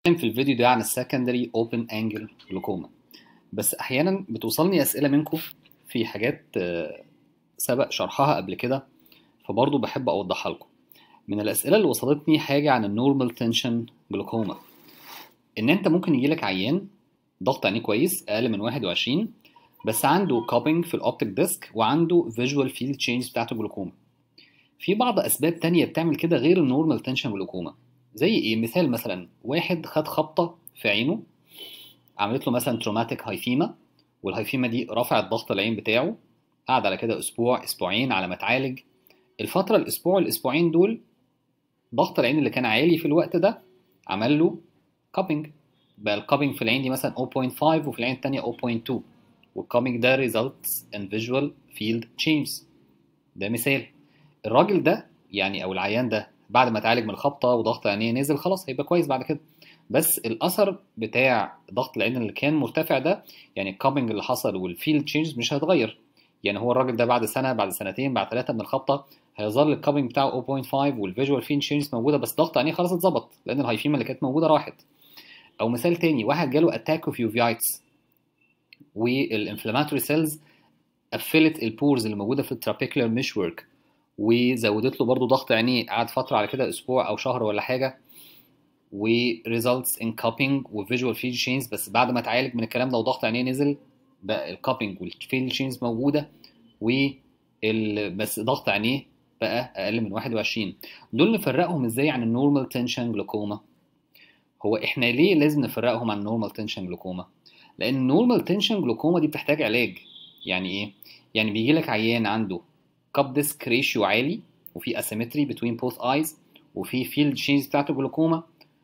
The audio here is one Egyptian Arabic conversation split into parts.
في الفيديو ده عن السكندري اوبن انجل جلوكوما بس احيانا بتوصلني اسئله منكم في حاجات آه، سبق شرحها قبل كده فبرضه بحب اوضحها لكم من الاسئله اللي وصلتني حاجه عن النورمال تنشن جلوكوما ان انت ممكن يجيلك عيان ضغط عينيه كويس اقل من 21 بس عنده كابينج في الاوبتيك ديسك وعنده فيجوال فيلد تشينج بتاعته جلوكوما في بعض اسباب تانية بتعمل كده غير النورمال تنشن جلوكوما زي ايه مثال مثلا واحد خد خبطه في عينه عملت له مثلا تروماتيك هايفيما والهايفيما دي رفعت ضغط العين بتاعه قعد على كده اسبوع اسبوعين على ما اتعالج الفتره الاسبوع الاسبوعين دول ضغط العين اللي كان عالي في الوقت ده عمل له كابينج بقى الكابينج في العين دي مثلا 0.5 وفي العين التانية 0.2 والكابينج ده results in visual field changes ده مثال الراجل ده يعني او العيان ده بعد ما اتعالج من الخبطه وضغط عينيه نزل خلاص هيبقى كويس بعد كده بس الاثر بتاع ضغط العين اللي كان مرتفع ده يعني الكابينج اللي حصل والفيلد تشينج مش هيتغير يعني هو الراجل ده بعد سنه بعد سنتين بعد ثلاثه من الخبطه هيظل الكابينج بتاعه 0.5 والفيجوال فيلد تشينج موجوده بس ضغط عينيه خلاص اتظبط لان الهايفيما اللي كانت موجوده راحت او مثال تاني واحد جاله اتاك اوف يوفيايتس والانفلاماتوري سيلز قفلت البورز اللي موجوده في الترابيكولار مش ورك وزودت له برضه ضغط عينيه قعد فتره على كده اسبوع او شهر ولا حاجه و results in cupping و visual field chains بس بعد ما اتعالج من الكلام ده وضغط عينيه نزل بقى الكابينج والفيلد chains موجوده و ال... بس ضغط عينيه بقى اقل من 21 دول نفرقهم ازاي عن النورمال تنشن جلوكوما هو احنا ليه لازم نفرقهم عن النورمال تنشن جلوكوما لان النورمال تنشن جلوكوما دي بتحتاج علاج يعني ايه يعني بيجي لك عيان عنده كاب ديسك ريشيو عالي وفي اسيمتري بتوين بوث ايز وفي فيلد تشينج بتاعته جلوكوما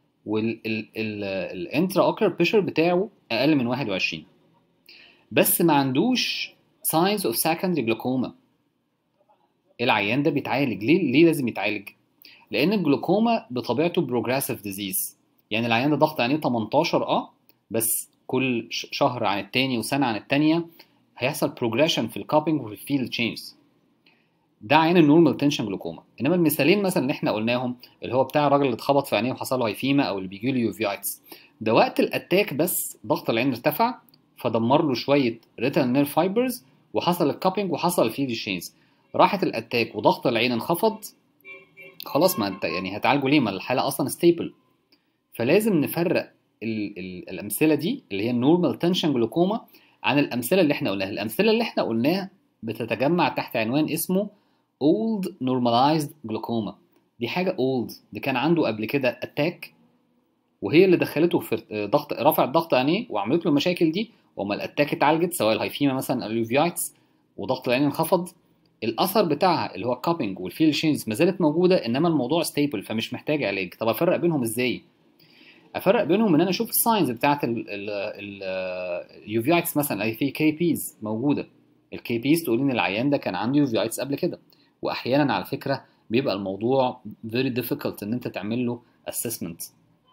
والانترا اوكلر بريشر بتاعه اقل من 21 بس ما عندوش ساينز اوف سكندري جلوكوما العيان ده بيتعالج ليه ليه لازم يتعالج لان الجلوكوما بطبيعته بروجريسيف ديزيز يعني العيان ده ضغط عينيه 18 اه بس كل شهر عن التاني وسنه عن التانيه هيحصل بروجريشن في الكابينج وفي الفيلد تشينجز ده عين النورمال تنشن جلوكوما انما المثالين مثلا اللي احنا قلناهم اللي هو بتاع الراجل اللي اتخبط في عينيه وحصل له هايفيما او اللي بيجي له يوفيايتس ده وقت الاتاك بس ضغط العين ارتفع فدمر له شويه ريتال نير فايبرز وحصل الكابينج وحصل الفيلد تشينجز راحت الاتاك وضغط العين انخفض خلاص ما انت يعني هتعالجه ليه ما الحاله اصلا ستيبل فلازم نفرق ال ال الامثله دي اللي هي النورمال تنشن جلوكوما عن الامثله اللي احنا قلناها الامثله اللي احنا قلناها بتتجمع تحت عنوان اسمه old normalized glaucoma دي حاجة old دي كان عنده قبل كده اتاك وهي اللي دخلته في ضغط رفعت ضغط عينيه وعملت له المشاكل دي وما الاتاك اتعالجت سواء الهايفيما مثلا اليوفيايتس وضغط العين انخفض الاثر بتاعها اللي هو الكابينج والفيل شينز ما زالت موجوده انما الموضوع ستيبل فمش محتاج علاج طب افرق بينهم ازاي افرق بينهم ان انا اشوف الساينز بتاعت اليوفيايتس مثلا اي في كي بيز موجوده الكي بيز تقول ان العيان ده كان عنده يوفيايتس قبل كده واحيانا على فكره بيبقى الموضوع very difficult ان انت تعمل له assessment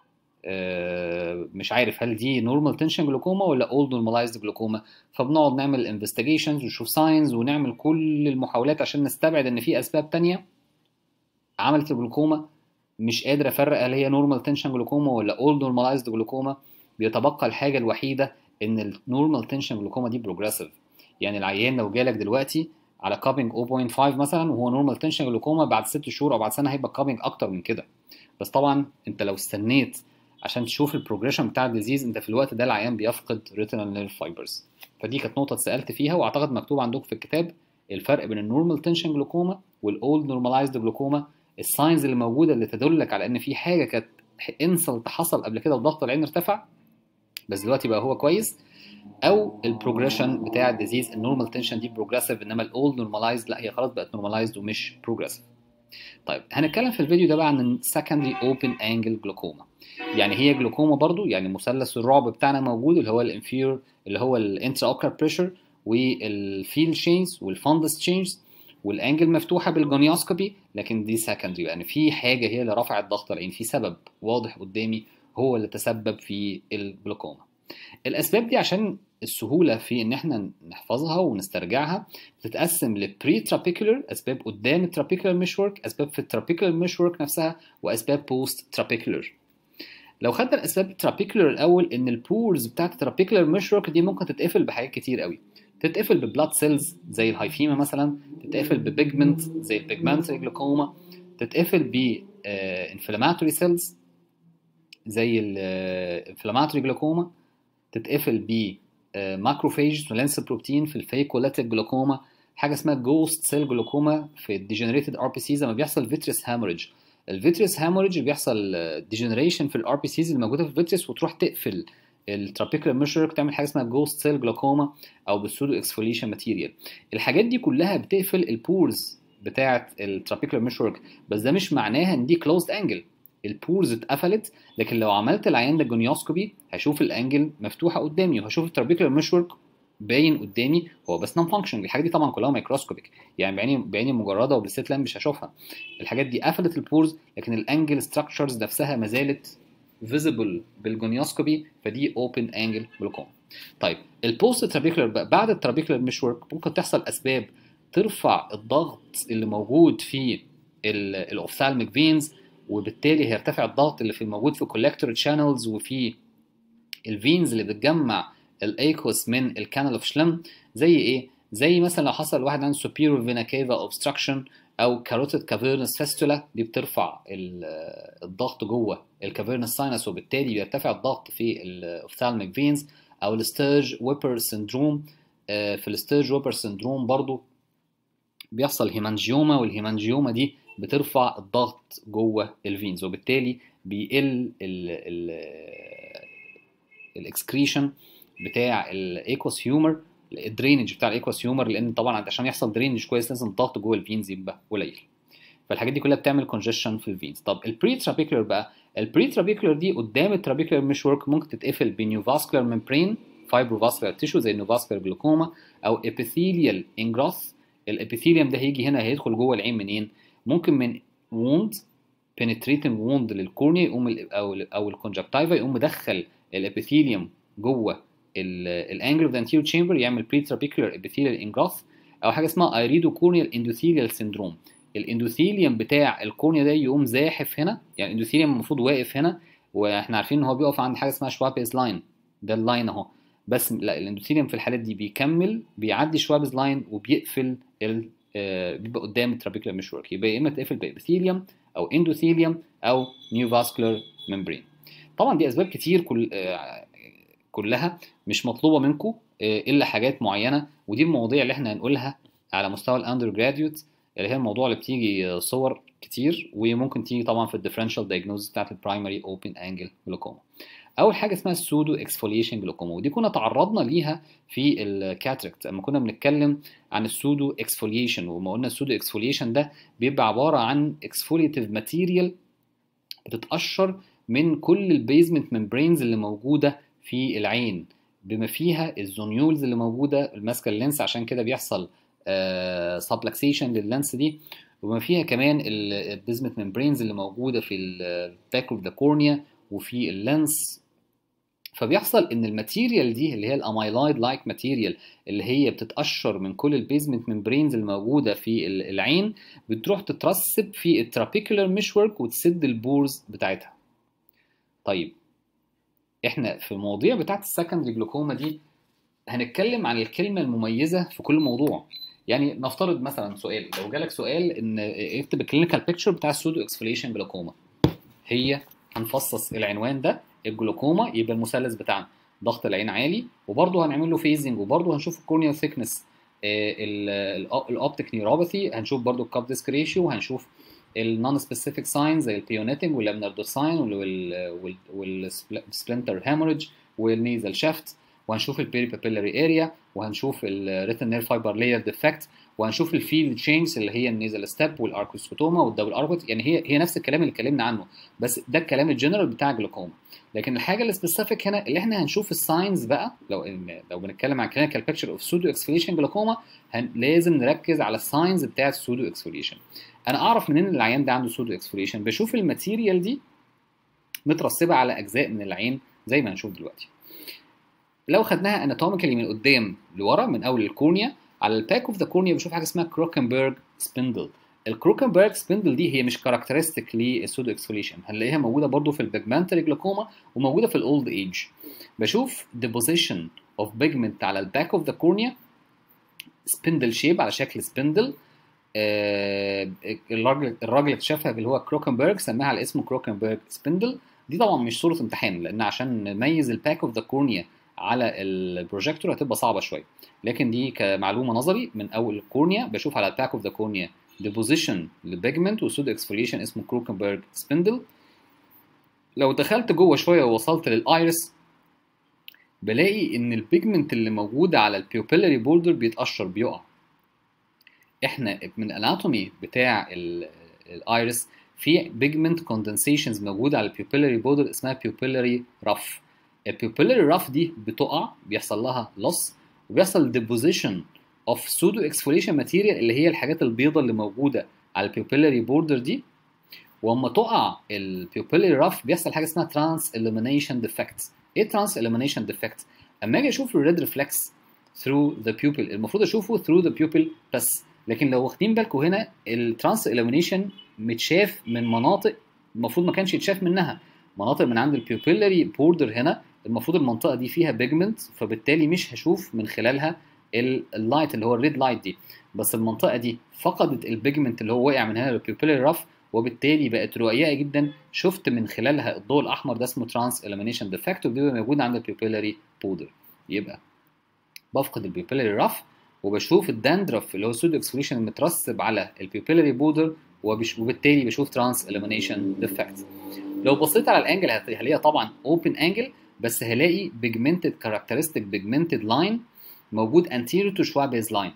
مش عارف هل دي normal tension جلوكوما ولا old normalized جلوكوما فبنقعد نعمل investigations ونشوف signs ونعمل كل المحاولات عشان نستبعد ان في اسباب تانية عملت الجلوكوما مش قادر افرق هل هي normal tension جلوكوما ولا old normalized جلوكوما بيتبقى الحاجه الوحيده ان النورمال تنشن جلوكوما دي بروجريسيف يعني العيان لو جالك دلوقتي على كابينج 0.5 مثلا وهو نورمال تنشن جلوكوما بعد ست شهور او بعد سنه هيبقى كابينج اكتر من كده بس طبعا انت لو استنيت عشان تشوف البروجريشن بتاع الديزيز انت في الوقت ده العيان بيفقد ريتينال نيرف فايبرز فدي كانت نقطه اتسالت فيها واعتقد مكتوب عندكم في الكتاب الفرق بين النورمال تنشن جلوكوما والاولد نورماليزد جلوكوما الساينز اللي موجوده اللي تدلك على ان في حاجه كانت انسلت حصل قبل كده وضغط العين ارتفع بس دلوقتي بقى هو كويس او البروجريشن بتاع الديزيز النورمال تنشن دي بروجريسيف انما الاولد نورماليزد لا هي خلاص بقت نورماليزد ومش بروجريسيف طيب هنتكلم في الفيديو ده بقى عن السكندري اوبن انجل جلوكوما يعني هي جلوكوما برضو يعني مثلث الرعب بتاعنا موجود اللي هو الانفير اللي هو الانترا اوكلر بريشر والفيل تشينز والفندس تشينز والانجل مفتوحه بالجونيوسكوبي لكن دي سكندري يعني في حاجه هي اللي رفعت ضغط العين في سبب واضح قدامي هو اللي تسبب في الجلوكوما الاسباب دي عشان السهوله في ان احنا نحفظها ونسترجعها بتتقسم لبري ترابيكولر اسباب قدام الترابيكولر مشورك اسباب في الترابيكولر مشورك نفسها واسباب بوست ترابيكولر لو خدنا الاسباب الترابيكولر الاول ان البورز بتاعت الترابيكولر مشرق دي ممكن تتقفل بحاجات كتير قوي تتقفل ببلاد سيلز زي الهايفيما مثلا تتقفل ببيجمنت زي البيجمنتري جلوكوما تتقفل ب انفلاماتوري سيلز زي الانفلاماتوري جلوكوما تتقفل ب ماكروفيج ولانس بروتين في الفيكولاتيك جلوكوما حاجه اسمها جوست سيل جلوكوما في الديجنريتد ار بي سيز لما بيحصل فيتريس هاموريج الفيتريس هاموريج بيحصل ديجنريشن في الار بي سيز اللي موجوده في الفيتريس وتروح تقفل الترابيكولار مشرق تعمل حاجه اسمها جوست سيل جلوكوما او بالسودو اكسفوليشن ماتيريال الحاجات دي كلها بتقفل البورز بتاعه الترابيكولار مشرق بس ده مش معناها ان دي كلوزد انجل البورز اتقفلت لكن لو عملت العيان ده جونيوسكوبي هشوف الانجل مفتوحه قدامي وهشوف الترابيكولار مشرق باين قدامي هو بس نون فانكشن الحاجات دي طبعا كلها مايكروسكوبيك يعني بعيني بعيني مجرده وبالست لام مش هشوفها الحاجات دي قفلت البورز لكن الانجل ستراكشرز نفسها ما زالت فيزيبل بالجونيوسكوبي فدي اوبن انجل جلوكوما طيب البوست ترابيكولار بعد الترابيكولار مش ورك ممكن تحصل اسباب ترفع الضغط اللي موجود في الاوفثالميك فينز وبالتالي هيرتفع الضغط اللي في الموجود في الكولكتور شانلز وفي الفينز اللي بتجمع الايكوس من الكانال اوف شلم زي ايه زي مثلا لو حصل واحد عنده superior vena cava obstruction او carotid cavernous fistula دي بترفع الضغط جوه الكافيرنس ساينس وبالتالي بيرتفع الضغط في الاوفثالميك فينز او الستيرج ويبر سندروم في الستيرج ويبر سندروم برضو بيحصل هيمانجيوما والهيمانجيوما دي بترفع الضغط جوه الفينز وبالتالي بيقل الاكسكريشن بتاع الايكوس هيومر الدرينج بتاع الايكوس هيومر لان طبعا عشان يحصل درينج كويس لازم الضغط جوه الفينز يبقى قليل فالحاجات دي كلها بتعمل كونجشن في الفينز طب البري ترابيكولار بقى البري ترابيكولار دي قدام الترابيكولار مش ورك ممكن تتقفل بنيو فاسكولار ممبرين فايبرو فاسكولار تيشو زي النيو فاسكولار جلوكوما او ابيثيليال انجراث الابيثيليوم ده هيجي هنا هيدخل جوه العين منين ممكن من ووند بنتريتنج ووند للكورنيا يقوم او او الكونجكتيفا يقوم مدخل الابيثيليوم جوه الانجل اوف ذا anterior تشامبر يعمل بري ترابيكولار ابيثيليال انجراث او حاجه اسمها ايريدو كورنيال اندوثيليال سيندروم الاندوثيليوم بتاع الكورنيا ده يقوم زاحف هنا يعني الاندوثيليوم المفروض واقف هنا واحنا عارفين ان هو بيقف عند حاجه اسمها شوابيز لاين ده اللاين اهو بس لا الاندوثيليوم في الحالات دي بيكمل بيعدي شوابيز لاين وبيقفل ال آه بيبقى قدام الترابيكولار مشورك يبقى يا اما تقفل بابيثيليوم او اندوثيليوم او نيو فاسكولار ممبرين طبعا دي اسباب كتير كل آه كلها مش مطلوبه منكم الا حاجات معينه ودي المواضيع اللي احنا هنقولها على مستوى الاندر جراديوت اللي هي الموضوع اللي بتيجي صور كتير وممكن تيجي طبعا في الديفرنشال دايجنوز بتاعت البرايمري اوبن انجل جلوكوما اول حاجه اسمها السودو اكسفوليشن جلوكوما ودي كنا تعرضنا ليها في الكاتركت لما كنا بنتكلم عن السودو اكسفوليشن وما قلنا السودو اكسفوليشن ده بيبقى عباره عن اكسفوليتيف ماتيريال بتتقشر من كل البيزمنت ممبرينز اللي موجوده في العين بما فيها الزونيولز اللي موجوده الماسكه اللينس عشان كده بيحصل سبلكسيشن لللينس دي وبما فيها كمان البيزمنت ممبرينز اللي موجوده في الباك اوف ذا كورنيا وفي اللينس فبيحصل ان الماتيريال دي اللي هي الاميلايد لايك ماتيريال اللي هي بتتقشر من كل البيزمنت ممبرينز الموجوده في العين بتروح تترسب في الترابيكولار مشورك وتسد البورز بتاعتها طيب احنا في المواضيع بتاعت السكندري جلوكوما دي هنتكلم عن الكلمه المميزه في كل موضوع يعني نفترض مثلا سؤال لو جالك سؤال ان اكتب الكلينيكال بيكتشر بتاع السودو اكسفوليشن جلوكوما هي هنفصص العنوان ده الجلوكوما يبقى المثلث بتاعنا ضغط العين عالي وبرضه هنعمل له فيزنج وبرضه هنشوف الكورنيال ثيكنس الاوبتيك نيوروباثي هنشوف برضه الكاب ديسك ريشيو وهنشوف النون سبيسيفيك ساين زي البيونيتنج واللامنر دوساين والسبلنتر هاموريج والنيزل شافت وهنشوف البيري بابيلاري اريا وهنشوف الريتن نير فايبر لاير ديفكت وهنشوف الفيلد تشينجز اللي هي النيزل ستيب والاركوسكوتوما والدبل اركوت يعني هي هي نفس الكلام اللي اتكلمنا عنه بس ده الكلام الجنرال بتاع الجلوكوما لكن الحاجه السبيسيفيك هنا اللي احنا هنشوف الساينز بقى لو لو بنتكلم عن كلينيكال بيكتشر اوف سودو اكسفوليشن جلوكوما لازم نركز على الساينز بتاعت السودو اكسفوليشن انا اعرف منين العيان ده عنده سودو اكسفوليشن بشوف الماتيريال دي مترسبه على اجزاء من العين زي ما هنشوف دلوقتي لو خدناها اناتوميكالي من قدام لورا من اول الكورنيا على الباك اوف ذا كورنيا بنشوف حاجه اسمها كروكنبرج سبندل الكروكنبرج سبندل دي هي مش كاركترستيك للسودو اكسفوليشن هنلاقيها موجوده برضو في البيجمنتري جلوكوما وموجوده في الاولد ايج بشوف deposition of pigment على الباك اوف ذا كورنيا سبندل شيب على شكل سبندل آه الراجل الراجل اكتشفها اللي هو كروكنبرج سماها على اسم كروكنبرج سبندل دي طبعا مش صوره امتحان لان عشان نميز الباك اوف ذا كورنيا على البروجيكتور هتبقى صعبه شويه لكن دي كمعلومه نظري من اول الكورنيا بشوف على الباك اوف ذا كورنيا ديبوزيشن لبيجمنت وسودو اكسفوليشن اسمه كروكنبرج سبندل لو دخلت جوه شويه ووصلت للايرس بلاقي ان البيجمنت اللي موجوده على البيوبيلاري بوردر بيتقشر بيقع احنا من الاناتومي بتاع الايرس في بيجمنت كوندنسيشنز موجوده على البيوبيلاري بوردر اسمها بيوبيلاري رف البيوبيلاري رف دي بتقع بيحصل لها لوس وبيحصل ديبوزيشن اوف سودو اكسفوليشن ماتيريال اللي هي الحاجات البيضاء اللي موجوده على البيوبيلاري بوردر دي واما تقع البيوبيلاري رف بيحصل حاجه اسمها ترانس اليمينيشن ديفكتس ايه ترانس اليمينيشن ديفكت اما اجي اشوف الريد ريفلكس ثرو ذا بيوبل المفروض اشوفه ثرو ذا بيوبل بس لكن لو واخدين بالكم هنا الترانس اليمينيشن متشاف من مناطق المفروض ما كانش يتشاف منها مناطق من عند البيوبيلاري بوردر هنا المفروض المنطقه دي فيها بيجمنت فبالتالي مش هشوف من خلالها اللايت اللي هو الريد لايت دي بس المنطقه دي فقدت البيجمنت اللي هو واقع من هنا للبيوبيلاري رف وبالتالي بقت رقيقه جدا شفت من خلالها الضوء الاحمر ده اسمه ترانس اليمينيشن ديفكت وبيبقى موجود عند البيوبيلاري بودر يبقى بفقد البيوبيلاري رف وبشوف الداندرف اللي هو السودو اكسفوليشن المترسب على البيوبيلاري بودر وبالتالي بشوف ترانس اليمينيشن ديفكت لو بصيت على الانجل هلاقيها طبعا اوبن انجل بس هلاقي بيجمنتد كاركترستيك بيجمنتد لاين موجود anterior to Schwab's line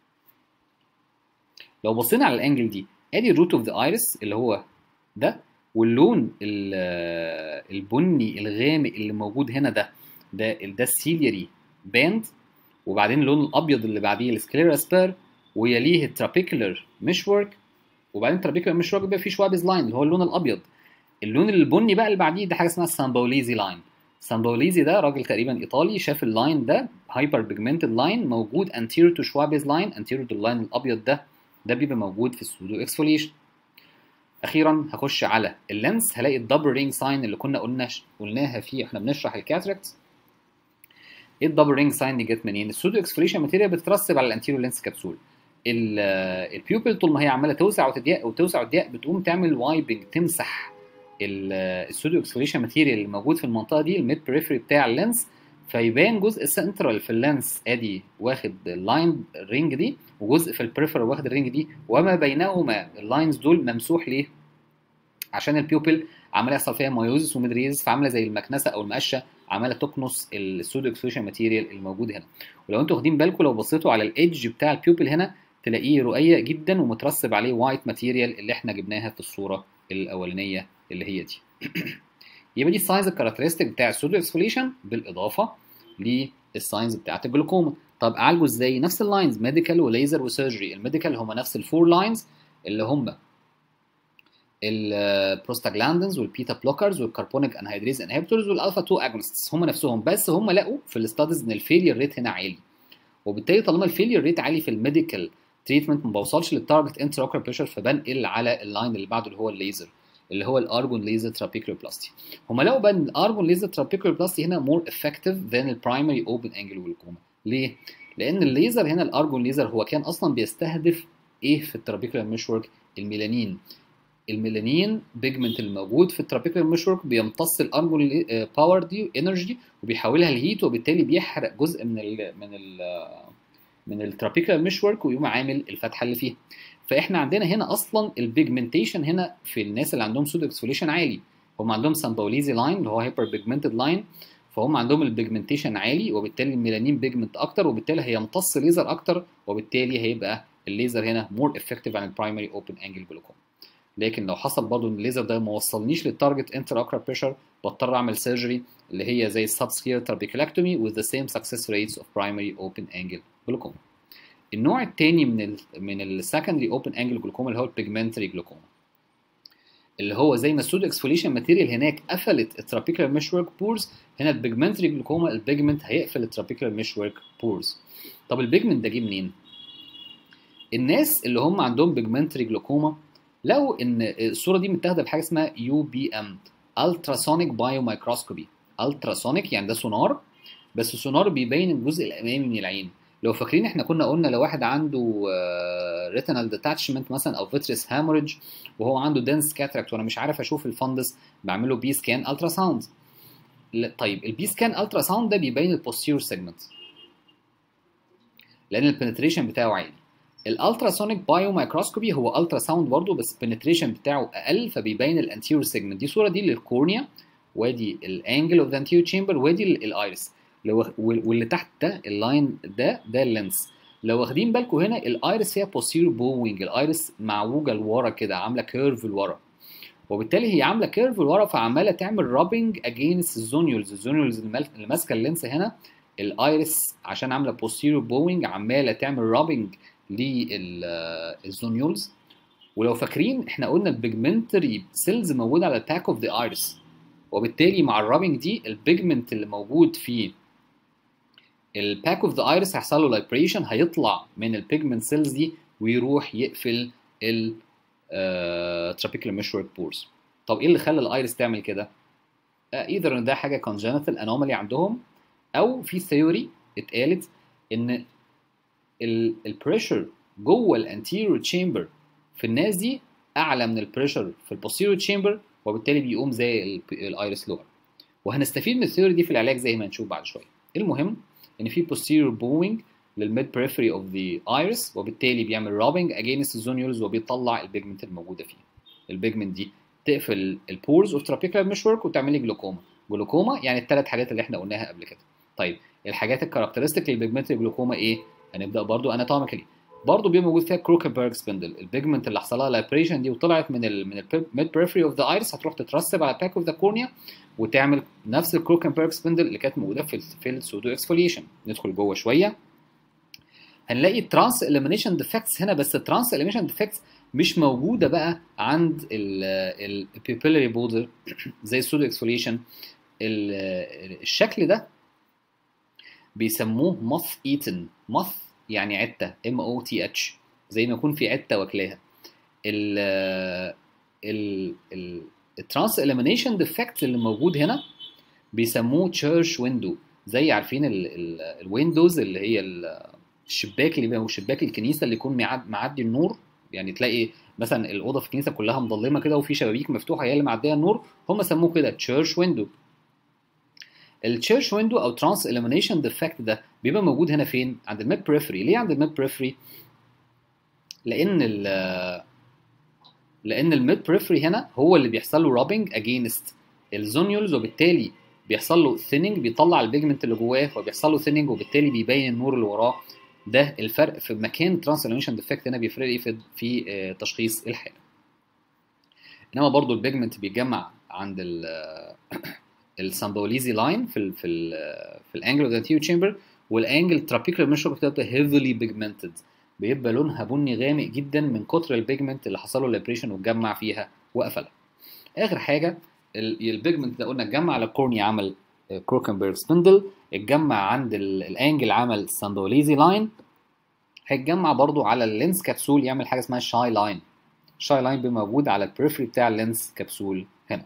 لو بصينا على الانجل دي ادي الروت اوف ذا ايرس اللي هو ده واللون البني الغامق اللي موجود هنا ده ده ده السيلياري باند وبعدين اللون الابيض اللي بعديه السكليرا سبير ويليه الترابيكولر مشورك وبعدين الترابيكولر مشورك بيبقى فيه شوابيز لاين اللي هو اللون الابيض اللون البني بقى اللي بعديه ده حاجه اسمها سامبوليزي لاين سامبوليزي ده راجل تقريبا ايطالي شاف اللاين ده هايبر بيجمنتد لاين موجود انتيريور تو شوابيز لاين انتيريور تو اللاين الابيض ده ده بيبقى موجود في السودو اكسفوليشن اخيرا هخش على اللينس هلاقي الدبل رينج ساين اللي كنا قلنا قلناها فيه احنا بنشرح الكاتراكت ايه الدبل رينج ساين دي جت منين السودو اكسفوليشن ماتيريال بتترسب على الانتيريور لينس كبسول البيوبل طول ما هي عماله توسع وتضيق وتوسع وتضيق بتقوم تعمل وايبنج تمسح السودو اكسفوليشن ماتيريال اللي موجود في المنطقه دي الميد بريفري بتاع اللينس فيبان جزء سنترال في اللينس ادي واخد اللاين رينج دي وجزء في البريفر واخد الرينج دي وما بينهما اللاينز دول ممسوح ليه عشان البيوبل عمال يحصل فيها مايوزس وميدريزس فعامله زي المكنسه او المقشه عماله تكنس السودو اكسفوليشن ماتيريال الموجود هنا ولو انتوا واخدين بالكم لو بصيتوا على الايدج بتاع البيوبل هنا تلاقيه رقيق جدا ومترسب عليه وايت ماتيريال اللي احنا جبناها في الصوره الاولانيه اللي هي دي يبقى دي الساينز الكاركترستيك بتاع السودو اكسفوليشن بالاضافه للساينز بتاعت الجلوكوما طب اعالجه ازاي نفس اللاينز ميديكال وليزر وسيرجري الميديكال هم نفس الفور لاينز اللي هم البروستاجلاندنز والبيتا بلوكرز والكربونيك انهيدريز انهبيتورز والالفا 2 اجونستس هم نفسهم بس هم لقوا في الاستاديز ان الفيلير ريت هنا عالي وبالتالي طالما الفيلير ريت عالي في الميديكال تريتمنت ما بوصلش للتارجت انتراوكر بريشر فبنقل على اللاين اللي بعده اللي هو الليزر اللي هو الارجون ليزر ترابيكولار بلاستي هم لقوا بقى ان الارجون ليزر ترابيكولار بلاستي هنا مور افكتيف ذان البرايمري اوبن انجل جلوكوما ليه؟ لان الليزر هنا الارجون ليزر هو كان اصلا بيستهدف ايه في الترابيكولار مشورك الميلانين الميلانين بيجمنت الموجود في الترابيكولار مشورك بيمتص الارجون باور دي انرجي وبيحولها لهيت وبالتالي بيحرق جزء من ال من ال من الترابيكولار مشورك ويقوم عامل الفتحه اللي فيها فاحنا عندنا هنا اصلا البيجمنتيشن هنا في الناس اللي عندهم سودو اكسفوليشن عالي هم عندهم سامبوليزي لاين اللي هو هايبر بيجمنتد لاين فهم عندهم البيجمنتيشن عالي وبالتالي الميلانين بيجمنت اكتر وبالتالي هيمتص ليزر اكتر وبالتالي هيبقى الليزر هنا مور افكتيف عن البرايمري اوبن انجل جلوكوما لكن لو حصل برضه ان الليزر ده ما وصلنيش للتارجت انتر اوكرا بريشر بضطر اعمل سيرجري اللي هي زي السبسكير ترابيكولاكتومي with the same success rates of primary open angle glaucoma النوع الثاني من ال من السكندري اوبن انجل جلوكوما اللي هو البيجمنتري جلوكوما اللي هو زي ما السودو اكسفوليشن ماتيريال هناك قفلت الترابيكولار مشورك بورز هنا البيجمنتري جلوكوما البيجمنت هيقفل الترابيكولار مشورك بورز طب البيجمنت ده جه منين؟ الناس اللي هم عندهم بيجمنتري جلوكوما لو ان الصوره دي متاخده بحاجه اسمها يو بي ام التراسونيك بايو مايكروسكوبي التراسونيك يعني ده سونار بس السونار بيبين الجزء الامامي من العين لو فاكرين احنا كنا قلنا لو واحد عنده ريتينال ديتاتشمنت مثلا او فيتريس هاموريدج وهو عنده دنس كاتراكت وانا مش عارف اشوف الفندس بعمل له بي سكان الترا ساوند طيب البي سكان الترا ساوند ده بيبين البوستيرور سيجمنت لان البنتريشن بتاعه عالي الالتراسونيك بايو مايكروسكوبي هو الترا ساوند برضه بس البنتريشن بتاعه اقل فبيبين الانتيريور سيجمنت دي صوره دي للكورنيا وادي الانجل اوف ذا انتيريور تشامبر وادي الايرس لو واللي تحت ده اللاين ده ده اللينس لو واخدين بالكم هنا الايرس فيها بوستيريور بوينج الايرس معوجه لورا كده عامله كيرف لورا وبالتالي هي عامله كيرف لورا فعماله تعمل رابنج اجينست الزونيولز الزونيولز اللي ماسكه اللينس هنا الايرس عشان عامله بوستيريور بوينج عماله تعمل رابنج للزونيولز ولو فاكرين احنا قلنا البيجمنتري سيلز موجوده على الباك اوف ذا ايرس وبالتالي مع الرابنج دي البيجمنت اللي موجود في الباك اوف ذا ايرس هيحصل له لايبريشن هيطلع من البيجمنت سيلز دي ويروح يقفل ال ترابيكولار ميشورك بورز طب ايه اللي خلى الايرس تعمل كده؟ ايذر ان ده حاجه congenital anomaly عندهم او في ثيوري اتقالت ان البريشر جوه الانتيريور تشامبر في الناس دي اعلى من البريشر في البوستيريور تشامبر وبالتالي بيقوم زي الايرس لور وهنستفيد من الثيوري دي في العلاج زي ما هنشوف بعد شويه المهم ان في posterior bowing للميد periphery of the iris وبالتالي بيعمل robbing against الزونيولز وبيطلع البيجمنت الموجوده فيه البيجمنت دي تقفل البورز اوف trabecular meshwork وتعمل لي جلوكوما جلوكوما يعني الثلاث حاجات اللي احنا قلناها قبل كده طيب الحاجات الكاركترستيك للبيجمنتري جلوكوما ايه هنبدا برضو اناتوميكالي برضه بيبقى موجود فيها كروكنبرج سبندل البيجمنت اللي حصل لها لايبريشن دي وطلعت من ال من الميد بريفري اوف ذا ايرس هتروح تترسب على باك اوف ذا كورنيا وتعمل نفس الكروكنبرج سبندل اللي كانت موجوده في ال في السودو اكسفوليشن ندخل جوه شويه هنلاقي ترانس اليمينيشن ديفكتس هنا بس الترانس اليمينيشن ديفكتس مش موجوده بقى عند البيبيلري بودر زي السودو اكسفوليشن الشكل ده بيسموه ماث ايتن ماث يعني عته ام او تي اتش زي ما يكون في عته واكلاها ال ال ال الترانس اليمينيشن ديفكت اللي موجود هنا بيسموه تشيرش ويندو زي عارفين الويندوز اللي هي الشباك اللي بيبقى شباك الكنيسه اللي يكون معدي النور يعني تلاقي مثلا الاوضه في الكنيسه كلها مظلمه كده وفي شبابيك مفتوحه هي اللي معديه النور هم سموه كده تشيرش ويندو التشيرش ويندو او ترانس اليمينيشن ديفكت ده بيبقى موجود هنا فين عند الميد بريفري ليه عند الميد بريفري لان ال لان الميد بريفري هنا هو اللي بيحصل له رابنج اجينست الزونيولز وبالتالي بيحصل له ثيننج بيطلع البيجمنت اللي جواه فبيحصل له ثيننج وبالتالي بيبين النور اللي وراه ده الفرق في مكان ترانس اليمينيشن ديفكت هنا بيفرق ايه في في تشخيص الحاله انما برضو البيجمنت بيتجمع عند السامبوليزي لاين في ال في ال في الانجل اوف ذا تيو تشامبر والانجل ترابيكولار ميشر بتبقى هيفلي بيجمنتد بيبقى لونها بني غامق جدا من كتر البيجمنت اللي حصل له ليبريشن واتجمع فيها وقفلها اخر حاجه البيجمنت ده قلنا اتجمع على الكورنيا عمل كروكنبرج سبندل اتجمع عند الانجل عمل ساندوليزي لاين هيتجمع برضو على اللينس كبسول يعمل حاجه اسمها شاي لاين الشاي لاين بيبقى موجود على البريفري بتاع اللينس كبسول هنا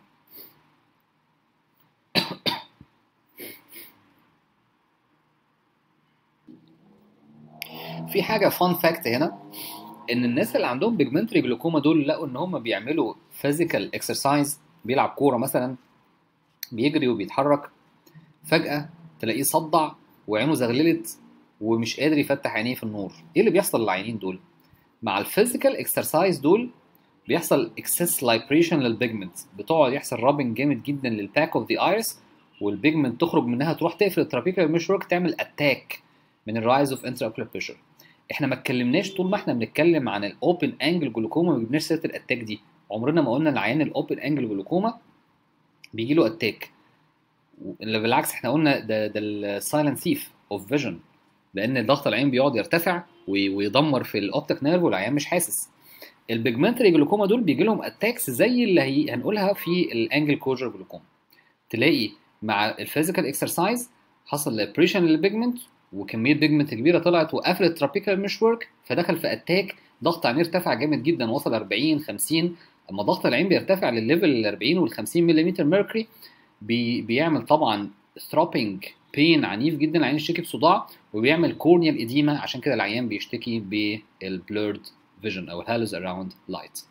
في حاجه فان فاكت هنا ان الناس اللي عندهم بيجمنتري جلوكوما دول لقوا ان هم بيعملوا فيزيكال اكسرسايز بيلعب كوره مثلا بيجري وبيتحرك فجاه تلاقيه صدع وعينه زغللت ومش قادر يفتح عينيه في النور ايه اللي بيحصل للعينين دول مع الفيزيكال اكسرسايز دول بيحصل اكسس لايبريشن للبيجمنت بتقعد يحصل رابنج جامد جدا للباك اوف ذا ايرس والبيجمنت تخرج منها تروح تقفل الترابيكولار ميشورك تعمل اتاك من الرايز اوف انتر اوكولار بريشر احنا ما اتكلمناش طول ما احنا بنتكلم عن الاوبن انجل جلوكوما ما جبناش سيره الاتاك دي عمرنا ما قلنا العيان الاوبن انجل جلوكوما بيجي له اتاك اللي بالعكس احنا قلنا ده ده السايلنت ثيف اوف فيجن لان ضغط العين بيقعد يرتفع ويدمر في الاوبتيك نيرف والعيان مش حاسس البيجمنتري جلوكوما دول بيجي لهم اتاكس زي اللي هي هنقولها في الانجل كوجر جلوكوما تلاقي مع الفيزيكال اكسرسايز حصل لابريشن للبيجمنت وكميه بيجمنت كبيره طلعت وقفلت الترابيكال مش ورك فدخل في اتاك ضغط عينيه ارتفع جامد جدا وصل 40 50 اما ضغط العين بيرتفع للليفل ال 40 وال 50 ملم ميركوري بي بيعمل طبعا ثروبينج بين عنيف جدا العين يشتكي بصداع وبيعمل كورنيال اديما عشان كده العيان بيشتكي بالبلورد فيجن او الهالوز اراوند لايت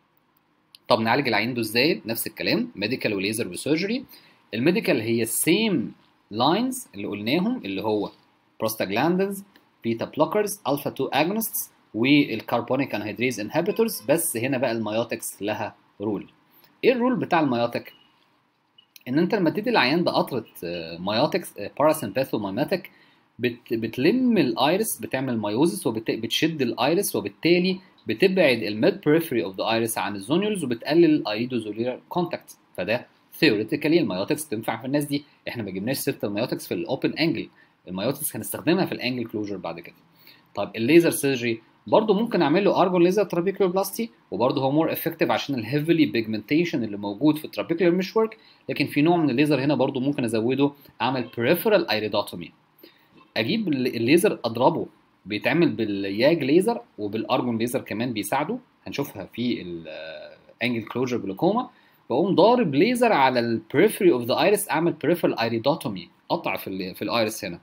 طب نعالج العين ده ازاي نفس الكلام ميديكال وليزر وسيرجري الميديكال هي السيم لاينز اللي قلناهم اللي هو بروستاجلاندنز بيتا بلوكرز الفا 2 اجونستس والكربونيك انهيدريز انهبيتورز بس هنا بقى الميوتكس لها رول ايه الرول بتاع الميوتك ان انت لما تدي العيان ده قطره ميوتكس باراسمباثوميماتيك بت بتلم الايرس بتعمل مايوزس وبتشد الايرس وبالتالي بتبعد الميد بريفري اوف ذا ايرس عن الزونيولز وبتقلل الايدوزولير كونتاكت فده ثيوريتيكالي الميوتكس تنفع في الناس دي احنا ما جبناش سيره الميوتكس في الاوبن انجل الميوتكس هنستخدمها في الانجل كلوجر بعد كده طيب الليزر سيرجري برضه ممكن اعمل له ارجون ليزر ترابيكولار بلاستي وبرضه هو مور افكتيف عشان الهيفلي بيجمنتيشن اللي موجود في الترابيكولار مش ورك لكن في نوع من الليزر هنا برضه ممكن ازوده اعمل بريفرال ايريدوتومي اجيب الليزر اضربه بيتعمل بالياج ليزر وبالارجون ليزر كمان بيساعده هنشوفها في الانجل كلوجر جلوكوما واقوم ضارب ليزر على البريفري اوف ذا ايرس اعمل بريفرال ايريدوتومي قطع في ال في الايرس هنا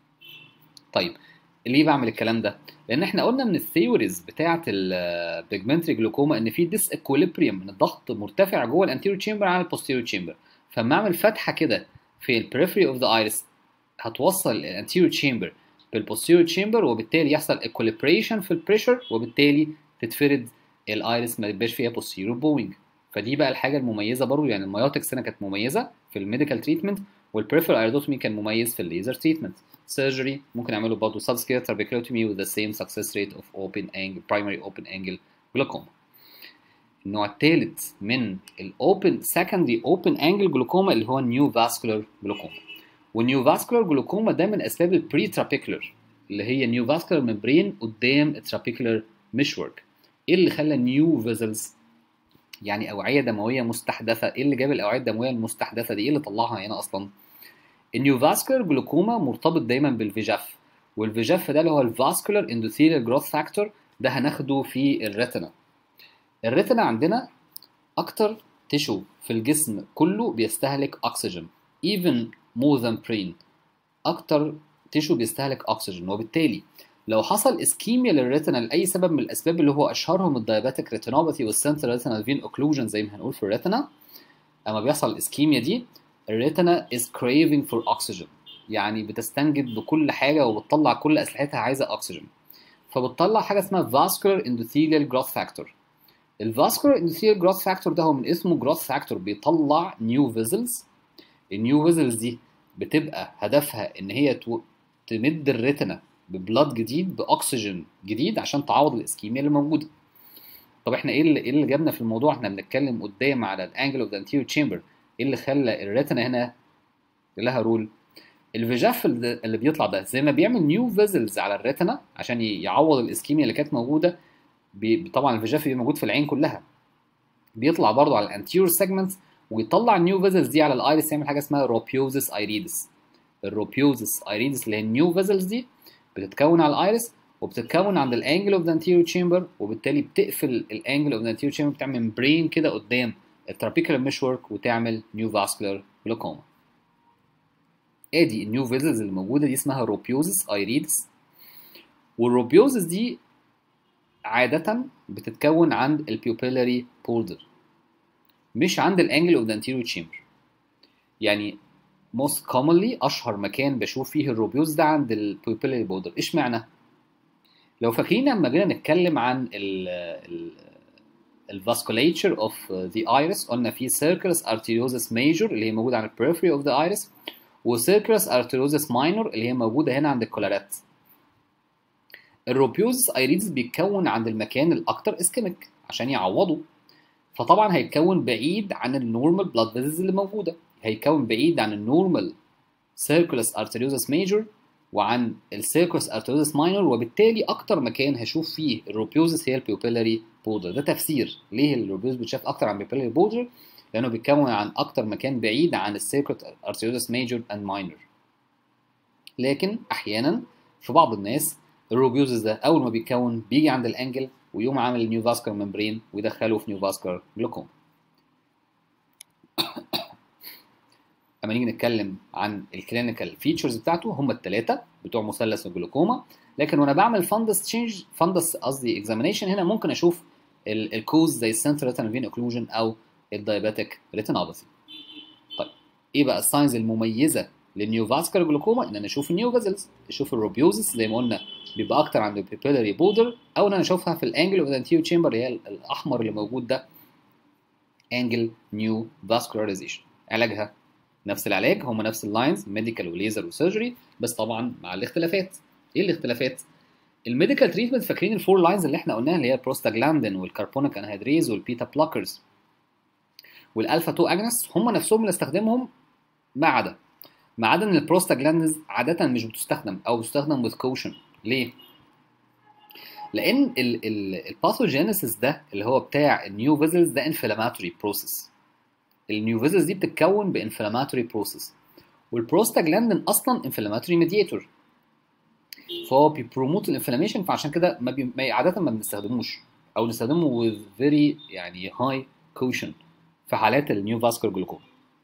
طيب ليه بعمل الكلام ده لان احنا قلنا من الثيوريز بتاعه البيجمنتري جلوكوما ان في ديس اكوليبريم من الضغط مرتفع جوه الانتيريور تشامبر عن البوستيريور تشامبر فلما اعمل فتحه كده في البريفري اوف ذا ايرس هتوصل الانتيريور تشامبر بالبوستيريور تشامبر وبالتالي يحصل اكوليبريشن في البريشر وبالتالي تتفرد الايرس ما يبقاش فيها بوستيريور بوينج فدي بقى الحاجه المميزه برضو يعني الميوتكس هنا كانت مميزه في الميديكال تريتمنت والبريفرال ايرودوتومي كان مميز في الليزر تريتمنت سيرجري ممكن اعمله برضه subscale trabeculotomy with the same success rate of open angle primary open angle glaucoma النوع الثالث من الاوبن secondary open angle glaucoma اللي هو النيو فاسكولار glaucoma والنيو فاسكولار glaucoma ده من اسباب البري ترابيكولار اللي هي نيو فاسكولار ممبرين قدام الترابيكولار مشورك ايه اللي خلى نيو فيزلز يعني اوعيه دمويه مستحدثه ايه اللي جاب الاوعيه الدمويه المستحدثه دي ايه اللي طلعها هنا اصلا النيوفاسكولار جلوكوما مرتبط دايما بالفيجاف والفيجاف ده اللي هو الفاسكولار اندوثيريال جروث فاكتور ده هناخده في الريتنا الريتنا عندنا اكتر تيشو في الجسم كله بيستهلك اكسجين even more than brain اكتر تيشو بيستهلك اكسجين وبالتالي لو حصل اسكيميا للريتنا لاي سبب من الاسباب اللي هو اشهرهم الدايابيتك ريتينوباثي والسنترال ريتينال فين اوكلوجن زي ما هنقول في الريتنا اما بيحصل الاسكيميا دي الريتنا is craving for oxygen يعني بتستنجد بكل حاجه وبتطلع كل اسلحتها عايزه اكسجين فبتطلع حاجه اسمها vascular endothelial growth factor الفاسكولار endothelial growth factor ده هو من اسمه growth factor بيطلع new vessels النيو vessels دي بتبقى هدفها ان هي تو... تمد الريتنا ببلاد جديد باكسجين جديد عشان تعوض الاسكيميا اللي موجوده طب احنا ايه اللي, إيه اللي جابنا في الموضوع احنا بنتكلم قدام على الانجل اوف ذا anterior chamber ايه اللي خلى الريتنا هنا لها رول الفيجاف اللي بيطلع ده زي ما بيعمل نيو فيزلز على الريتنا عشان يعوض الاسكيميا اللي كانت موجوده بي طبعا الفيجاف بيبقى موجود في العين كلها بيطلع برضو على الانتيور سيجمنتس ويطلع النيو فيزلز دي على الايرس يعمل حاجه اسمها روبيوزس ايريدس الروبيوزس ايريدس اللي هي النيو فيزلز دي بتتكون على الايرس وبتتكون عند الانجل اوف ذا انتيريور تشامبر وبالتالي بتقفل الانجل اوف ذا انتيريور تشامبر بتعمل ممبرين كده قدام الترابيكولار مشورك وتعمل نيو فاسكولار جلوكوما ادي النيو فيزلز اللي موجوده دي اسمها روبيوزس ايريدس والروبيوزس دي عادة بتتكون عند البيوبيلاري بوردر مش عند الانجل اوف ذا انتيريور تشامبر يعني most commonly اشهر مكان بشوف فيه الروبيوز ده عند البيوبيلاري بوردر ايش معنى لو فاكرين لما جينا نتكلم عن ال ال الفاسكوليتشر اوف ذا ايرس قلنا في سيركلس ارتيريوزس ميجور اللي هي موجوده عند البريفري اوف ذا ايرس وسيركلس ارتيريوزس ماينور اللي هي موجوده هنا عند الكولارات الروبيوزس ايريدس بيتكون عند المكان الاكثر اسكيميك عشان يعوضه فطبعا هيتكون بعيد عن النورمال بلاد فيزلز اللي موجوده هيتكون بعيد عن النورمال سيركلس ارتيريوزس ميجور وعن السيركوس ارتيريوزس ماينور وبالتالي اكتر مكان هشوف فيه الروبيوزس هي البيوبيلاري بودر ده تفسير ليه الروبيوز بتشاف اكتر عن البيوبيلاري بودر لانه بيتكون عن اكتر مكان بعيد عن السيركوس ارتيريوزس ميجور اند ماينور لكن احيانا في بعض الناس الروبيوزس ده اول ما بيتكون بيجي عند الانجل ويقوم عامل نيو فاسكر ممبرين ويدخله في نيو فاسكر جلوكوما اما نيجي نتكلم عن الكلينيكال فيتشرز بتاعته هم الثلاثه بتوع مثلث الجلوكوما لكن وانا بعمل فندس تشينج فندس قصدي اكزامينيشن هنا ممكن اشوف الكوز زي السنترال ريتينال فين اوكلوجن او الدايابيتيك ريتينوباثي طيب ايه بقى الساينز المميزه للنيو فاسكر جلوكوما ان انا اشوف النيو فيزلز اشوف الروبيوزس زي ما قلنا بيبقى اكتر عند البيبيلاري بودر او ان انا اشوفها في الانجل اوف ذا تشامبر اللي هي الاحمر اللي موجود ده انجل نيو فاسكولاريزيشن علاجها نفس العلاج هم نفس اللاينز ميديكال وليزر وسيرجري بس طبعا مع الاختلافات ايه الاختلافات الميديكال تريتمنت فاكرين الفور لاينز اللي احنا قلناها اللي هي البروستاجلاندين والكاربونيك انهيدريز والبيتا بلوكرز والالفا 2 اجنس هم نفسهم اللي استخدمهم ما عدا ما عدا ان البروستاجلاندينز عاده مش بتستخدم او بتستخدم with caution ليه؟ لان الباثوجينيسيس ده اللي هو بتاع النيو فيزلز ده انفلاماتوري بروسيس النيو فيزلز دي بتتكون بانفلاماتوري بروسيس والبروستاجلاندين اصلا انفلاماتوري ميديتور فهو بيبروموت الانفلاميشن فعشان كده ما, بي... ما عاده ما بنستخدموش او نستخدمه with very يعني high caution في حالات النيو فاسكولار جلوكوما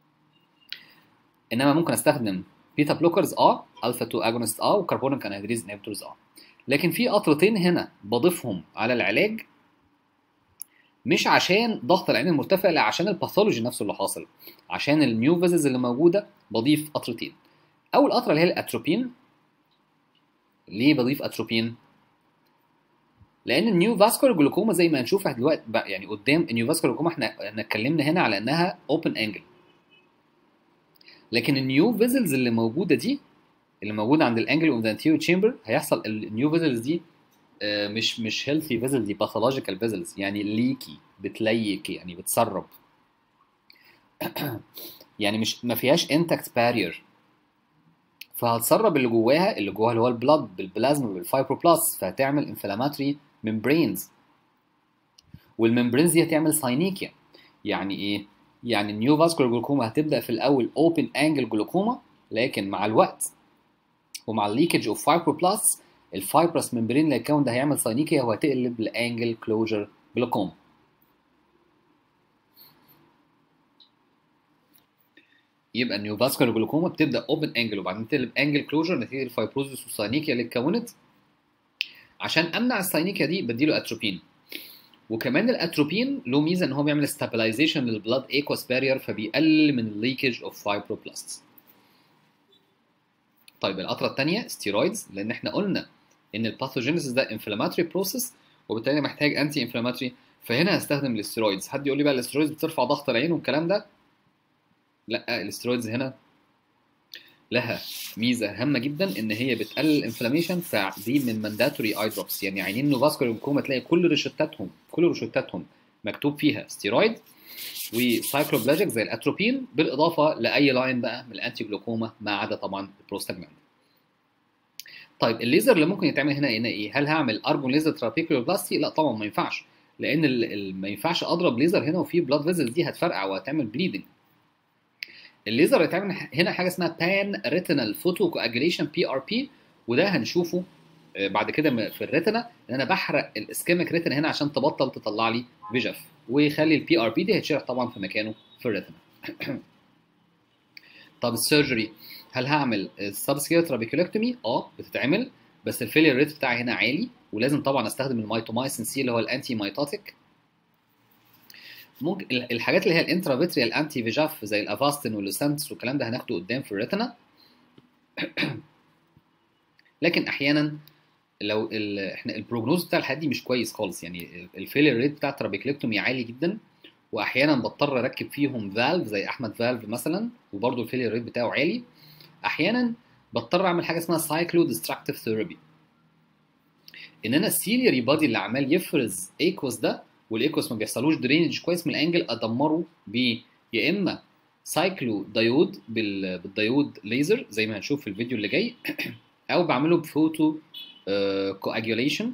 انما ممكن استخدم بيتا بلوكرز اه الفا 2 اجونست اه وكربونيك انهيدريز انهبيتورز اه لكن في قطرتين هنا بضيفهم على العلاج مش عشان ضغط العين المرتفع لا عشان الباثولوجي نفسه اللي حاصل عشان النيو فيزز اللي موجوده بضيف قطرتين اول قطره اللي هي الاتروبين ليه بضيف اتروبين لان النيو فاسكولار جلوكوما زي ما هنشوف دلوقتي يعني قدام النيو فاسكولار جلوكوما احنا احنا اتكلمنا هنا على انها اوبن انجل لكن النيو فيزلز اللي موجوده دي اللي موجوده عند الانجل اوف ذا انتيريور تشامبر هيحصل النيو فيزلز دي مش مش هيلثي فيزل دي باثولوجيكال فيزلز يعني ليكي بتليك يعني بتسرب يعني مش ما فيهاش انتاكت بارير فهتسرب اللي جواها اللي جواها اللي هو البلاد بالبلازما بالفايبروبلاست فهتعمل انفلاماتوري ممبرينز والممبرينز دي هتعمل ساينيكيا يعني ايه يعني النيو فاسكولار جلوكوما هتبدا في الاول اوبن انجل جلوكوما لكن مع الوقت ومع الليكج اوف فايبروبلاست الفايبرس ممبرين اللي هيتكون ده هيعمل ساينيكيا وهتقلب لانجل كلوجر جلوكوما يبقى النيو فاسكولار جلوكوما بتبدا اوبن انجل وبعدين تقلب انجل كلوجر نتيجه الفايبروزس والساينيكيا اللي اتكونت عشان امنع الساينيكيا دي بديله اتروبين وكمان الاتروبين له ميزه ان هو بيعمل ستابلايزيشن للبلاد ايكوس بارير فبيقلل من الليكج اوف فايبروبلاست طيب القطره الثانيه ستيرويدز لان احنا قلنا ان الباثوجينيسيس ده انفلاماتوري بروسيس وبالتالي محتاج انتي انفلاماتوري فهنا هستخدم الاسترويدز حد يقول لي بقى الاسترويدز بترفع ضغط العين والكلام ده لا الاسترويدز هنا لها ميزه هامه جدا ان هي بتقلل الانفلاميشن فدي من مانداتوري اي دروبس يعني عينين نوفاسكولار جلوكوما تلاقي كل روشتاتهم كل روشتاتهم مكتوب فيها ستيرويد وسايكلوبلاجيك زي الاتروبين بالاضافه لاي لاين بقى من الانتي جلوكوما ما عدا طبعا البروستاجلاند طيب الليزر اللي ممكن يتعمل هنا هنا ايه هل هعمل ارجون ليزر ترابيكولار بلاستي لا طبعا ما ينفعش لان ال ال ما ينفعش اضرب ليزر هنا وفي بلاد فيزلز دي هتفرقع وهتعمل بليدنج الليزر هيتعمل هنا حاجه اسمها بان ريتينال فوتو كواجوليشن بي ار بي وده هنشوفه بعد كده في الريتنا ان انا بحرق الاسكيميك ريتنا هنا عشان تبطل تطلع لي فيجف ويخلي البي ار بي دي هيتشرح طبعا في مكانه في الريتنا طب السيرجري هل هعمل السبسكير ترابيكولكتومي اه بتتعمل بس الفيلير ريت بتاعي هنا عالي ولازم طبعا استخدم الميتومايسين سي اللي هو الانتي مايتوتيك ممكن الحاجات اللي هي الانترافيتريال انتي فيجاف زي الافاستين واللوسنتس والكلام ده هناخده قدام في الريتنا لكن احيانا لو ال... احنا البروجنوز بتاع الحالات دي مش كويس خالص يعني الفيلير ريت بتاع الترابيكليكتومي عالي جدا واحيانا بضطر اركب فيهم فالف زي احمد فالف مثلا وبرده الفيلير ريت بتاعه عالي احيانا بضطر اعمل حاجه اسمها سايكلو ديستراكتيف ثيرابي ان انا السيلياري بادي اللي عمال يفرز ايكوس ده والايكوس ما بيحصلوش درينج كويس من الانجل ادمره ب يا اما سايكلو دايود بالدايود ليزر زي ما هنشوف في الفيديو اللي جاي او بعمله بفوتو كواجوليشن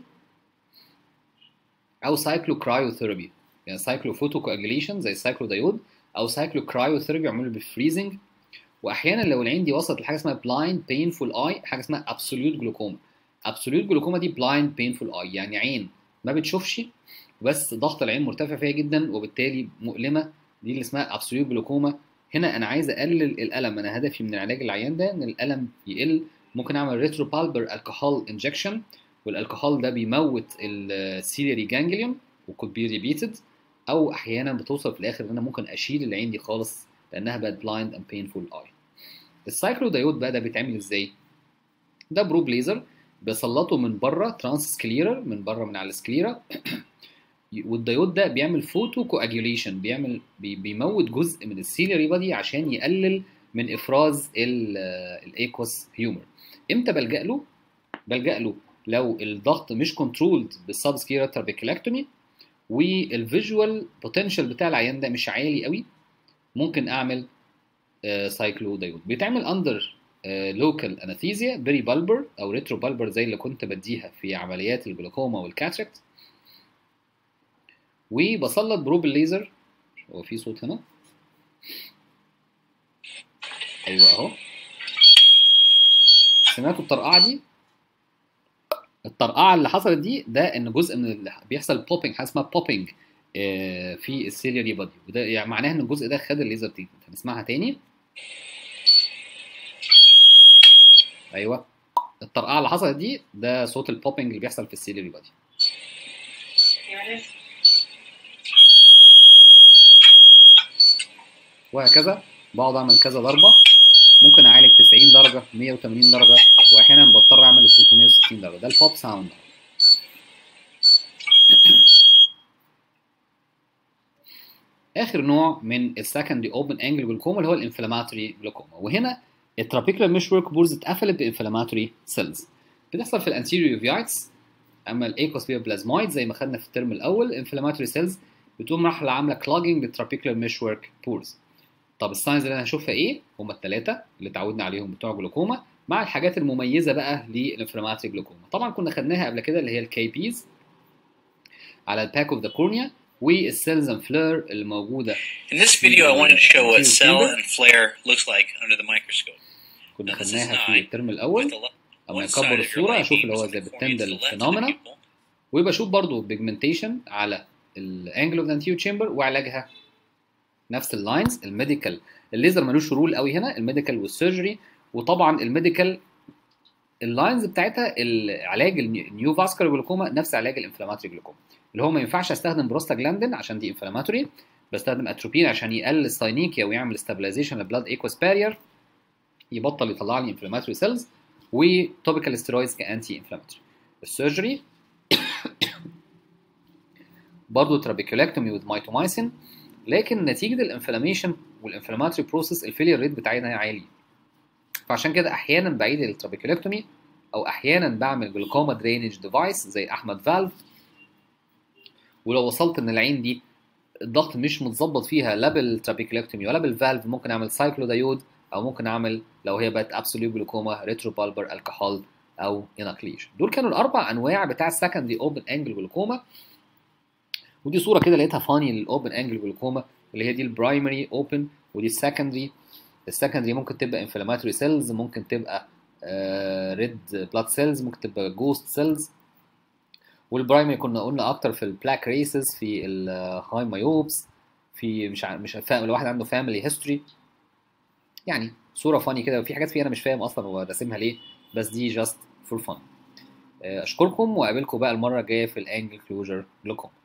او سايكلو كرايوثيرابي يعني سايكلو فوتو كواجوليشن زي السايكلو دايود او سايكلو كرايوثيرابي بعمله بالفريزنج واحيانا لو العين دي وصلت لحاجه اسمها بلايند بينفول اي حاجه اسمها ابسوليوت جلوكوما ابسوليوت جلوكوما دي بلايند بينفول اي يعني عين ما بتشوفش بس ضغط العين مرتفع فيها جدا وبالتالي مؤلمه دي اللي اسمها ابسوليوت جلوكوما هنا انا عايز اقلل الالم انا هدفي من علاج العيان ده ان الالم يقل ممكن اعمل ريترو بالبر الكحول انجكشن والالكحول ده بيموت السيلري جانجليون وكود بي ريبيتد او احيانا بتوصل في الاخر ان انا ممكن اشيل العين دي خالص لانها بقت بلايند اند بينفول اي السايكلودايود بقى ده بيتعمل ازاي ده بروب ليزر بسلطه من بره ترانس سكليرر من بره من على السكليرا والديود ده بيعمل فوتو كواجيوليشن بيعمل بي بيموت جزء من السيلري بادي عشان يقلل من افراز الايكوس هيومر امتى بلجا له بلجا له لو الضغط مش كنترولد بالسبسكيرا تربيكولاكتومي والفيجوال بوتنشال بتاع العيان ده مش عالي قوي ممكن اعمل سايكلو دايود بيتعمل اندر لوكال اناثيزيا بيري بالبر او ريترو بالبر زي اللي كنت بديها في عمليات الجلوكوما والكاتراكت وبسلط بروب الليزر هو في صوت هنا ايوه اهو سمعتوا الطرقعه دي الطرقعه اللي حصلت دي ده ان جزء من اللي بيحصل بوبينج حاجه اسمها بوبينج في السيلياري بادي وده يعني معناها ان الجزء ده خد الليزر تريتمنت هنسمعها تاني ايوه الطرقعه اللي حصلت دي ده صوت البوبينج اللي بيحصل في السيلياري بادي وهكذا بقعد اعمل كذا ضربه ممكن اعالج 90 درجه 180 درجه واحيانا بضطر اعمل 360 درجه ده البوب ساوند اخر نوع من السكندري اوبن انجل جلوكوما اللي هو الانفلاماتوري جلوكوما وهنا الترابيكولار مش ورك بورز اتقفلت بانفلاماتوري سيلز بتحصل في الانتيريور فيايتس اما الايكوس بلازمويد زي ما خدنا في الترم الاول الانفلاماتوري سيلز بتقوم راح عامله كلوجنج للترابيكولار مش ورك بورز طب الساينز اللي انا هشوفها ايه هم الثلاثه اللي اتعودنا عليهم بتوع جلوكوما مع الحاجات المميزه بقى للانفلاماتوري جلوكوما طبعا كنا خدناها قبل كده اللي هي الكي بيز على الباك اوف ذا كورنيا والسيلز اند فلير اللي موجوده In this video, I wanted to show what cell and flare looks like under the microscope. كنا Now, this is خدناها في nine. الترم With الاول the left, اما one side يكبر of your الصوره light اشوف beam اللي هو is زي conforming to بالتندل the left of the فينومينا pupil. وبشوف برضو بيجمنتيشن على الانجل اوف ذا انتيريور تشامبر وعلاجها نفس اللاينز الميديكال الليزر ملوش رول قوي هنا الميديكال والسيرجري وطبعا الميديكال اللاينز بتاعتها علاج النيو فاسكولار جلوكوما نفس علاج الانفلاماتوري جلوكوما اللي هو ما ينفعش استخدم بروستاجلاندين عشان دي انفلاماتوري بستخدم اتروبين عشان يقلل الساينيكيا ويعمل ستابلايزيشن للبلاد ايكوس بارير يبطل يطلع لي انفلاماتوري سيلز وتوبيكال ستيرويدز كانتي انفلاماتوري السيرجري برضه ترابيكولكتومي وذ مايتومايسين لكن نتيجه الانفلاميشن والانفلاماتوري بروسيس الفيلير ريت بتاعنا عالي فعشان كده احيانا بعيد الترابيكولكتومي او احيانا بعمل جلوكوما درينج ديفايس زي احمد فالف ولو وصلت ان العين دي الضغط مش متظبط فيها لا بالترابيكولكتومي ولا بالفالف ممكن اعمل سايكلودايود او ممكن اعمل لو هي بقت ابسوليوت جلوكوما ريترو بالبر الكحول او اناكليشن دول كانوا الاربع انواع بتاع السكندري اوبن انجل جلوكوما ودي صوره كده لقيتها فاني للاوبن انجل جلوكوما اللي هي دي البرايمري اوبن ودي السكندري السكندري ممكن تبقى انفلاماتوري سيلز ممكن تبقى ريد بلاد سيلز ممكن تبقى جوست سيلز والبرايمري كنا قلنا اكتر في البلاك ريسز في الهاي مايوبس في مش ع... مش فاهم لو واحد عنده فاميلي هيستوري يعني صوره فاني كده وفي حاجات فيها انا مش فاهم اصلا هو راسمها ليه بس دي جاست فور فن اشكركم واقابلكم بقى المره الجايه في الانجل كلوجر جلوكوما